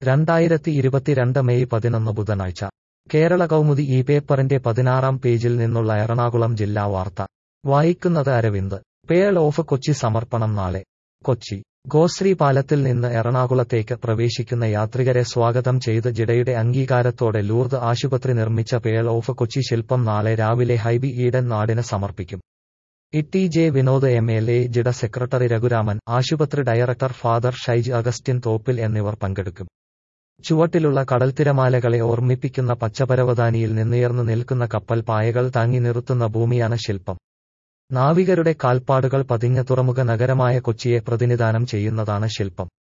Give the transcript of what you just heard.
രണ്ടായിരത്തി ഇരുപത്തിരണ്ട് മെയ് പതിനൊന്ന് ബുധനാഴ്ച കേരള കൗമുദി ഈ പേപ്പറിന്റെ പതിനാറാം പേജിൽ നിന്നുള്ള എറണാകുളം ജില്ലാ വാർത്ത വായിക്കുന്നത് അരവിന്ദ് പേൾ ഓഫ് കൊച്ചി സമർപ്പണം നാളെ കൊച്ചി ഗോശ്രീ പാലത്തിൽ നിന്ന് എറണാകുളത്തേക്ക് പ്രവേശിക്കുന്ന യാത്രികരെ സ്വാഗതം ചെയ്ത് ജിഡയുടെ അംഗീകാരത്തോടെ ലൂർദ് ആശുപത്രി നിർമ്മിച്ച പേൾ ഓഫ് കൊച്ചി ശില്പം നാളെ രാവിലെ ഹൈബി ഈഡൻ നാടിന് സമർപ്പിക്കും E J Vinod M L A ജിഡ സെക്രട്ടറി രഘുരാമൻ ആശുപത്രി ഡയറക്ടർ ഫാദർ ഷൈജ് അഗസ്റ്റിൻ തോപ്പിൽ എന്നിവർ പങ്കെടുക്കും ചുവട്ടിലുള്ള കടൽത്തിരമാലകളെ ഓർമ്മിപ്പിക്കുന്ന പച്ചപരവതാനിയിൽ നിന്നുയർന്നു നിൽക്കുന്ന കപ്പൽ പായകൾ താങ്ങി നിർത്തുന്ന ഭൂമിയാണ് ശില്പം നാവികരുടെ കാൽപ്പാടുകൾ പതിഞ്ഞ തുറമുഖ നഗരമായ കൊച്ചിയെ പ്രതിനിധാനം ചെയ്യുന്നതാണ് ശില്പം